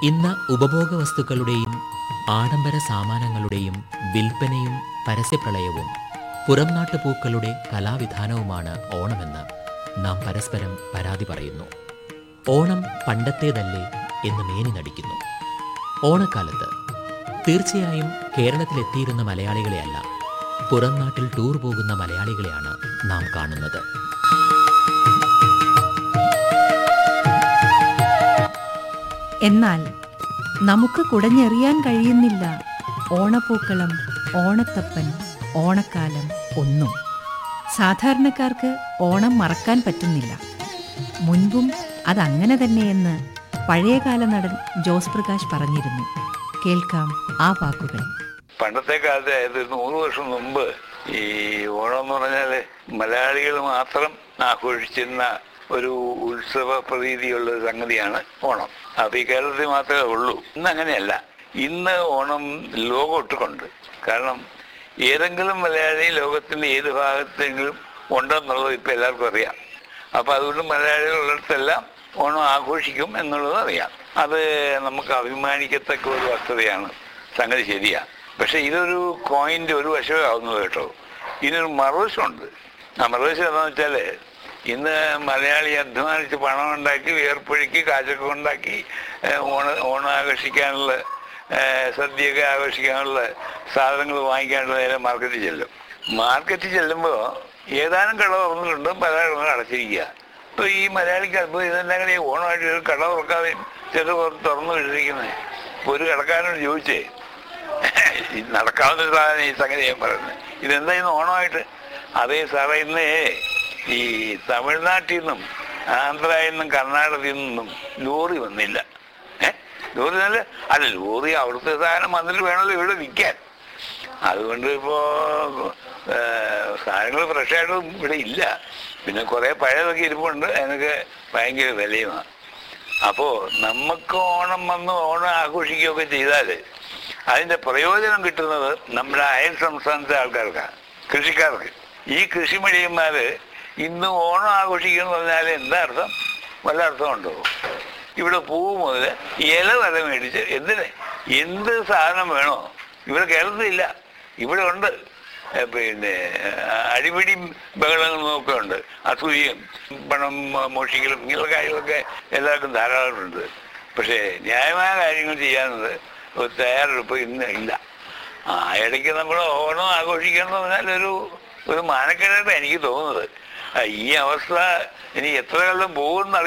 ഇന്ന് ഉപഭോഗ വസ്തുക്കളുടെയും ആഡംബര സാമാനങ്ങളുടെയും വിൽപ്പനയും പരസ്യപ്രളയവും പുറംനാട്ടു പൂക്കളുടെ കലാവിധാനവുമാണ് ഓണമെന്ന് നാം പരസ്പരം പരാതി പറയുന്നു ഓണം പണ്ടത്തേതല്ലേ എന്ന് മേനി നടിക്കുന്നു ഓണക്കാലത്ത് തീർച്ചയായും കേരളത്തിലെത്തിയിരുന്ന മലയാളികളെയല്ല പുറംനാട്ടിൽ ടൂർ പോകുന്ന മലയാളികളെയാണ് നാം കാണുന്നത് എന്നാൽ നമുക്ക് കുടഞ്ഞെറിയാൻ കഴിയുന്നില്ല ഓണപ്പൂക്കളം ഓണത്തപ്പൻ ഓണക്കാലം ഒന്നും സാധാരണക്കാർക്ക് ഓണം മറക്കാൻ പറ്റുന്നില്ല മുൻപും അതങ്ങനെ തന്നെയെന്ന് പഴയകാല നടൻ ജോസ് പ്രകാശ് പറഞ്ഞിരുന്നു കേൾക്കാം ആ വാക്കുകൾ പണ്ടത്തെ കാലത്ത് അതായത് ഒരു നൂറ് വർഷം മുമ്പ് ഈ ഓണം എന്ന് പറഞ്ഞാല് മലയാളികൾ മാത്രം ആഘോഷിച്ചിരുന്ന ഒരു ഉത്സവ പ്രതീതിയുള്ള ഒരു സംഗതിയാണ് ഓണം അത് ഈ കേരളത്തിൽ മാത്രമേ ഉള്ളൂ ഇന്ന് അങ്ങനെയല്ല ഇന്ന് ഓണം ലോകമൊട്ടുകൊണ്ട് കാരണം ഏതെങ്കിലും മലയാളി ലോകത്തിന്റെ ഏത് ഭാഗത്തെങ്കിലും ഉണ്ടെന്നുള്ളത് ഇപ്പൊ എല്ലാവർക്കും അറിയാം അപ്പൊ അതുകൊണ്ട് മലയാളികളുള്ളിടത്തെല്ലാം ഓണം ആഘോഷിക്കും എന്നുള്ളത് അറിയാം അത് നമുക്ക് അഭിമാനിക്കത്തക്ക ഒരു വസ്തുതയാണ് സംഗതി ശരിയാ പക്ഷെ ഇതൊരു കോയിന്റെ ഒരു വശമേ ആവുന്നത് കേട്ടോ ഇതിനൊരു മറുവശമുണ്ട് ആ മറുവശം എന്താണെന്ന് വെച്ചാല് ഇന്ന് മലയാളി അധ്വാനിച്ച് പണം ഉണ്ടാക്കി വിയർപ്പൊഴുക്കി കാശൊക്കെ ഉണ്ടാക്കി ഏഹ്, ഓണ ഓണം ആഘോഷിക്കാനുള്ള ഏഹ്, സദ്യയൊക്കെ ആഘോഷിക്കാനുള്ള സാധനങ്ങൾ വാങ്ങിക്കാനുള്ള നേരെ മാർക്കറ്റിൽ ചെല്ലും മാർക്കറ്റിൽ ചെല്ലുമ്പോൾ ഏതാനും കട തുറന്നിട്ടുണ്ട് പല കടകൾ അടച്ചിരിക്കുക ഇപ്പൊ ഈ മലയാളിക്ക് അത്ഭുതം ഇതെന്താ ഓണമായിട്ട് ഒരു കട തുറക്കാതെ ചില തുറന്നു വിട്ടിരിക്കുന്നത് ഇപ്പൊ ഒരു കടക്കാരനോട് ചോദിച്ചേ ഇത് നടക്കാവുന്ന ഒരു സാധനം ഈ സംഗതി ഞാൻ പറയുന്നത് ഇതെന്താ ഇന്ന് ഓണമായിട്ട് അതേ സാറേ ഇന്ന് ഈ തമിഴ്നാട്ടിൽ നിന്നും ആന്ധ്രയിൽ നിന്നും കർണാടകത്തിൽ നിന്നും ലോറി വന്നില്ല ഏ ലോറി നല്ല അല്ല ലോറി അവിടുത്തെ സാധനം വന്നിട്ട് വേണമല്ലോ ഇവിടെ വിൽക്കാൻ അതുകൊണ്ട് ഇപ്പോ സാധനങ്ങൾ ഫ്രഷായിട്ട് ഇവിടെ ഇല്ല പിന്നെ കുറെ പഴയതൊക്കെ ഇരിപ്പുണ്ട് അതിനൊക്കെ ഭയങ്കര വിലയുമാണ് അപ്പോ നമുക്ക് ഓണം വന്ന് ഓണം ആഘോഷിക്കുകയൊക്കെ ചെയ്താല് അതിന്റെ പ്രയോജനം കിട്ടുന്നത് നമ്മുടെ അയൽ സംസ്ഥാനത്തെ ആൾക്കാർക്കാണ് കൃഷിക്കാർക്ക് ഈ കൃഷിമടിയന്മാര് ഇന്ന് ഓണം ആഘോഷിക്കുന്നു പറഞ്ഞാൽ എന്താ അർത്ഥം വല്ല അർത്ഥമുണ്ടോ ഇവിടെ പൂ മുതൽ ഇല വരെ മേടിച്ച് എന്തിന് എന്ത് സാധനം വേണോ ഇവിടെ കേരളത്തിലില്ല ഇവിടെ ഉണ്ട് ഏ, പിന്നെ ആ, അടിപിടിയും ബഹളങ്ങളും ഒക്കെ ഉണ്ട് അസൂയയും പണം മോ- മോഷ്ടിക്കലും ഇങ്ങനെയുള്ള കാര്യങ്ങളൊക്കെ എല്ലാവർക്കും ധാരാളമുണ്ട് പക്ഷേ ന്യായമായ കാര്യങ്ങൾ ചെയ്യാനുള്ളത് ഒരു തയ്യാറെടുപ്പ് ഇന്ന് ഇല്ല ആ ഇടയ്ക്ക് നമ്മൾ ഓണം ആഘോഷിക്കണം എന്ന് പറഞ്ഞാൽ ഒരു ഒരു മാനക്കേടായിട്ട് എനിക്ക് തോന്നുന്നത് ആ, ഈ അവസ്ഥ ഇനി എത്ര കാലം പോകുമെന്ന്